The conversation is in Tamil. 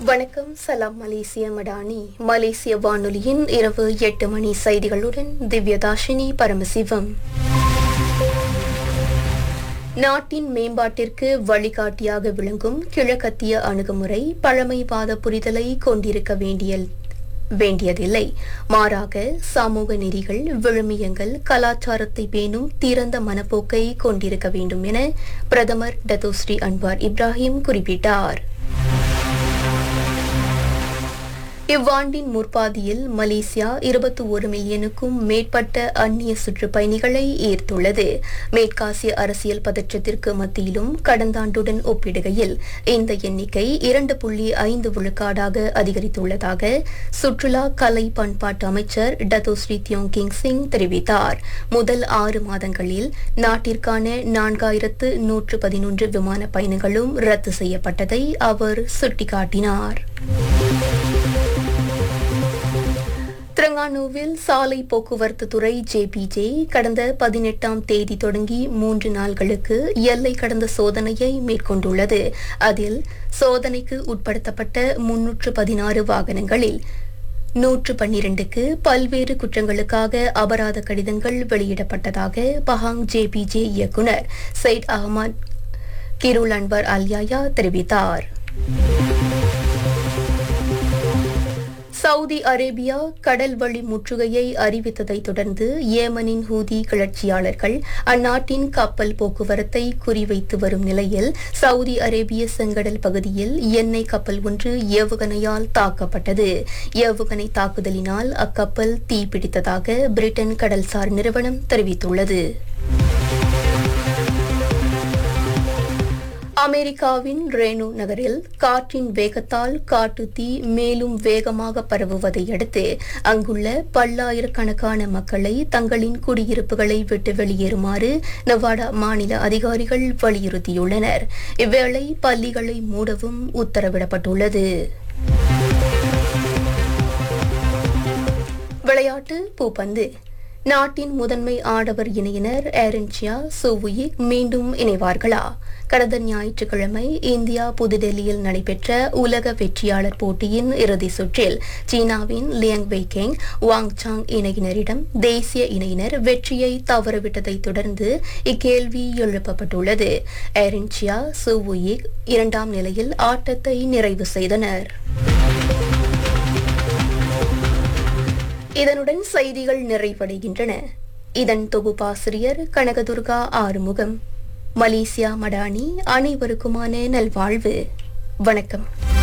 வணக்கம் சலாம் மலேசிய மடானி மலேசிய வானொலியின் இரவு எட்டு மணி செய்திகளுடன் திவ்யதாஷினி பரமசிவம் நாட்டின் மேம்பாட்டிற்கு வழிகாட்டியாக விளங்கும் கிழக்கத்திய அணுகுமுறை பழமைவாத புரிதலை கொண்டிருக்க வேண்டிய வேண்டியதில்லை மாறாக சமூக நெறிகள் விழுமியங்கள் கலாச்சாரத்தை பேணும் திறந்த மனப்போக்கை கொண்டிருக்க வேண்டும் என பிரதமர் டத்தோஸ்ரீ அன்வார் இப்ராஹிம் குறிப்பிட்டார் இவ்வாண்டின் முற்பாதியில் மலேசியா இருபத்தி ஒரு மில்லியனுக்கும் மேற்பட்ட அந்நிய சுற்றுப்பயணிகளை ஈர்த்துள்ளது மேற்காசிய அரசியல் பதற்றத்திற்கு மத்தியிலும் கடந்த ஆண்டுடன் ஒப்பிடுகையில் இந்த எண்ணிக்கை இரண்டு புள்ளி ஐந்து விழுக்காடாக அதிகரித்துள்ளதாக சுற்றுலா கலை பண்பாட்டு அமைச்சர் டத்தோஸ்ரீ தியோங் கிங் சிங் தெரிவித்தார் முதல் ஆறு மாதங்களில் நாட்டிற்கான நான்காயிரத்து நூற்று பதினொன்று விமான பயணங்களும் ரத்து செய்யப்பட்டதை அவர் சுட்டிக்காட்டினார் திரங்கானுவில் சாலை போக்குவரத்து துறை ஜேபிஜே கடந்த பதினெட்டாம் தேதி தொடங்கி மூன்று நாள்களுக்கு எல்லை கடந்த சோதனையை மேற்கொண்டுள்ளது அதில் சோதனைக்கு உட்படுத்தப்பட்ட முன்னூற்று பதினாறு வாகனங்களில் நூற்று பன்னிரண்டுக்கு பல்வேறு குற்றங்களுக்காக அபராத கடிதங்கள் வெளியிடப்பட்டதாக பஹாங் ஜேபிஜே இயக்குநர் Said Ahmad Khairul Anwar Alyahya தெரிவித்தார் சவுதி அரேபியா கடல் வழி முற்றுகையை அறிவித்ததை தொடர்ந்து ஏமனின் ஹூதி கிளர்ச்சியாளர்கள் அந்நாட்டின் கப்பல் போக்குவரத்தை குறிவைத்து வரும் நிலையில் சவுதி அரேபிய செங்கடல் பகுதியில் எண்ணெய் கப்பல் ஒன்று ஏவுகணையால் தாக்கப்பட்டது ஏவுகணை தாக்குதலினால் அக்கப்பல் தீப்பிடித்ததாக பிரிட்டன் கடல்சார் நிறுவனம் தெரிவித்துள்ளது அமெரிக்காவின் ரேனு நகரில் காற்றின் வேகத்தால் காட்டு தீ மேலும் வேகமாக பரவுவதை அடுத்து அங்குள்ள பல்லாயிரக்கணக்கான மக்களை தங்களின் குடியிருப்புகளை விட்டு வெளியேறுமாறு நவாடா மாநில அதிகாரிகள் வலியுறுத்தியுள்ளனர் இவ்வேளை பள்ளிகளை மூடவும் உத்தரவிடப்பட்டுள்ளது விளையாட்டு பூப்பந்து நாட்டின் முதன்மை ஆடவர் இணையினர் ஏரன்சியா சோவுயிக் மீண்டும் இணைவார்களா கடந்த ஞாயிற்றுக்கிழமை இந்தியா புதுடெல்லியில் நடைபெற்ற உலக வெற்றியாளர் போட்டியின் இறுதி சுற்றில் சீனாவின் லியங் வெய்கெங் வாங் சாங் இணையினரிடம் தேசிய இணையினர் வெற்றியை தவறவிட்டதை தொடர்ந்து இக்கேள்வி எழுப்பப்பட்டுள்ளது ஏரன்சியா சோவுயிக் இரண்டாம் நிலையில் ஆட்டத்தை நிறைவு செய்தனர் இதனுடன் செய்திகள் நிறைவடைகின்றன இதன் தொகுப்பாசிரியர் கனகதுர்கா ஆறுமுகம் மலேசியா மடானி அனைவருக்குமான நல்வாழ்வு வணக்கம்